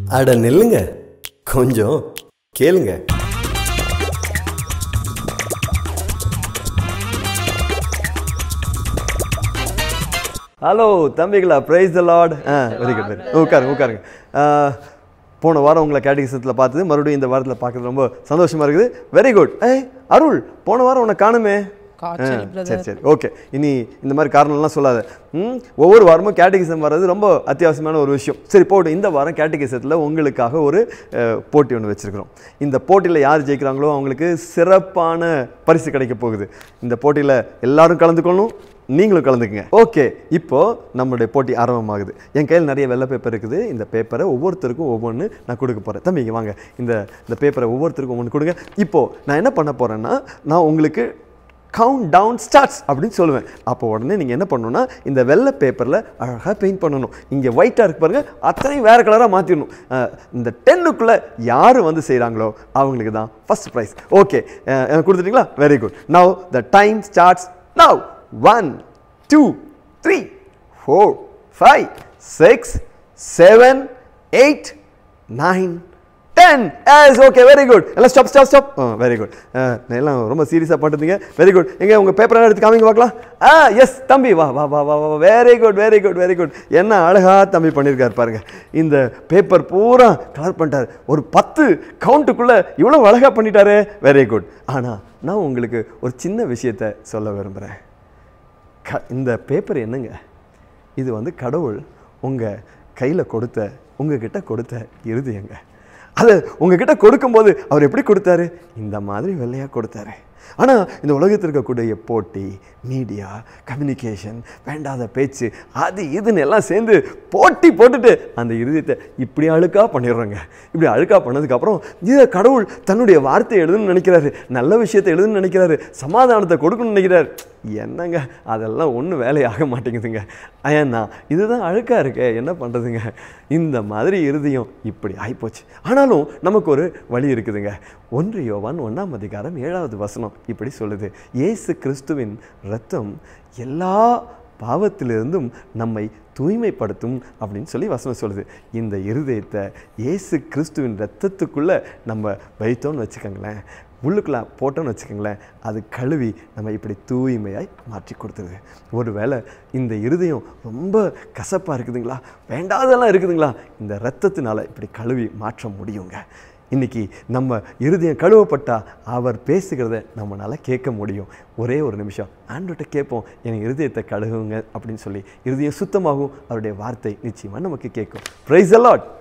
அட நில்லுங்க கொஞ்சம் கேளுங்க ஹலோ தம்பிகளா பிரைஸ் த லார்ட் ஆ வெரி குட் வெரி உட்காருங்க உட்காருங்க ஆ, போன வாரம் உங்களை கேட்டகிசத்தில் பார்த்தது மறுபடியும் இந்த வாரத்தில் பார்க்கறது ரொம்ப சந்தோஷமா இருக்குது வெரி குட் ஏய் அருள் போன வாரம் உன்னை காணுமே காய்ச்சல் ஆ, brother. சரி சரி ஓகே இனி இந்த மாதிரி காரணம்லாம் சொல்லாத ம் ஒவ்வொரு வாரமும் கேட்டகிசம் வர்றது ரொம்ப அத்தியாவசியமான ஒரு விஷயம் சரி போட்டு இந்த வாரம் கேட்டகிசத்தில் உங்களுக்காக ஒரு அஹ், போட்டி ஒன்று வச்சுருக்கிறோம் இந்த போட்டியில் யார் ஜெயிக்கிறாங்களோ அவங்களுக்கு சிறப்பான பரிசு கிடைக்க போகுது இந்த போட்டியில் எல்லாரும் கலந்துக்கணும் நீங்களும் கலந்துக்குங்க ஓகே இப்போ நம்மளுடைய போட்டி ஆரம்பமாகுது என் கையில் நிறைய வெள்ளை பேப்பர் இருக்குது இந்த பேப்பரை ஒவ்வொருத்தருக்கும் ஒவ்வொன்று நான் கொடுக்க போகிறேன் தம்பி இங்க வாங்க இந்த இந்த பேப்பரை ஒவ்வொருத்தருக்கும் ஒவ்வொன்று கொடுங்க இப்போ நான் என்ன பண்ண போகிறேன்னா நான் உங்களுக்கு கவுண்ட் டவுன் ஸ்டார்ட்ஸ் அப்படின்னு சொல்லுவேன் அப்போ உடனே நீங்கள் என்ன பண்ணணும்னா இந்த வெள்ளை பேப்பரில் அழகாக பெயிண்ட் பண்ணணும் இங்கே ஒயிட்டாக இருக்கு பாருங்க அத்தனையும் வேறு கலராக மாற்றிடணும் இந்த டென்னுக்குள்ளே யார் வந்து செய்கிறாங்களோ அவங்களுக்கு தான் ஃபர்ஸ்ட் ப்ரைஸ் ஓகே கொடுத்துட்டீங்களா very good now the time starts now one two three four five six seven eight nine ten yes okay very good எல்லாம் stop stop stop very good எல்லாம் ரொம்ப சீரியஸாக பண்ணுறீங்க வெரி குட் எங்க உங்கள் paper எடுத்து காமிங்க பார்க்கலாம் ஆ எஸ் தம்பி வா வா வா வா வா very good very good very good என்ன அழகா தம்பி பண்ணியிருக்காரு பாருங்க இந்த பேப்பர் பூரா கலர் பண்ணிட்டார் ஒரு பத்து கவுண்ட்டுக்குள்ளே இவ்வளோ அழகாக பண்ணிட்டாரு வெரி குட் ஆனால் நான் உங்களுக்கு ஒரு சின்ன விஷயத்தை சொல்ல விரும்புகிறேன் க இந்த பேப்பர் என்னங்க இது வந்து கடவுள் உங்கள் கையில் கொடுத்த உங்ககிட்ட கொடுத்த இருதயங்க அதை உங்ககிட்ட கொடுக்கும்போது அவர் எப்படி கொடுத்தாரு இந்த மாதிரி வெள்ளையாக கொடுத்தாரு ஆனால் இந்த உலகத்தில் இருக்கக்கூடிய போட்டி மீடியா கம்யூனிகேஷன் வேண்டாத பேச்சு அது இதுன்னு எல்லாம் சேர்ந்து போட்டி போட்டுட்டு அந்த இருதயத்தை இப்படி அழுக்காக பண்ணிடுறோங்க இப்படி அழுக்காக பண்ணதுக்கப்புறம் இதை கடவுள் தன்னுடைய வார்த்தை எழுதுன்னு நினைக்கிறாரு நல்ல விஷயத்தை எழுதுன்னு நினைக்கிறாரு சமாதானத்தை கொடுக்கணும்னு நினைக்கிறாரு என்னங்க அதெல்லாம் ஒன்றும் வேலையாக மாட்டேங்குதுங்க ஏன்னா இதுதான் அழுக்காக இருக்கே என்ன பண்ணுறதுங்க இந்த மாதிரி இருதயம் இப்படி ஆயிப்போச்சு ஆனாலும் நமக்கு ஒரு வழி இருக்குதுங்க ஒன்று யோவான் ஒன்றாம் அதிகாரம் ஏழாவது வசனம் இப்படி சொல்லுது இயேசு கிறிஸ்துவின் ரத்தம் எல்லா பாவத்திலிருந்தும் நம்மை தூய்மைப்படுத்தும் அப்படின்னு சொல்லி வசனம் சொல்லுது இந்த இருதயத்தை இயேசு கிறிஸ்துவின் ரத்தத்துக்குள்ளே நம்ம வைத்தோம்னு வச்சுக்கோங்களேன் உள்ளுக்குள்ள போட்டோம்னு வச்சுக்கோங்களேன் அது கழுவி நம்ம இப்படி தூய்மையாய் மாற்றி கொடுத்துருது ஒருவேளை இந்த இருதயம் ரொம்ப கசப்பாக இருக்குதுங்களா வேண்டாதெல்லாம் இருக்குதுங்களா இந்த ரத்தத்தினால இப்படி கழுவி மாற்ற முடியுங்க இன்னைக்கு நம்ம இருதயம் கழுவப்பட்டா அவர் பேசுகிறத நம்மளால் கேட்க முடியும் ஒரே ஒரு நிமிஷம் ஆண்டோட்ட கேட்போம் என் இருதயத்தை கழுவுங்க அப்படின்னு சொல்லி இருதயம் சுத்தமாகும் அவருடைய வார்த்தை நிச்சயமாக நமக்கு கேட்கும் ப்ரைஸ் அலாட்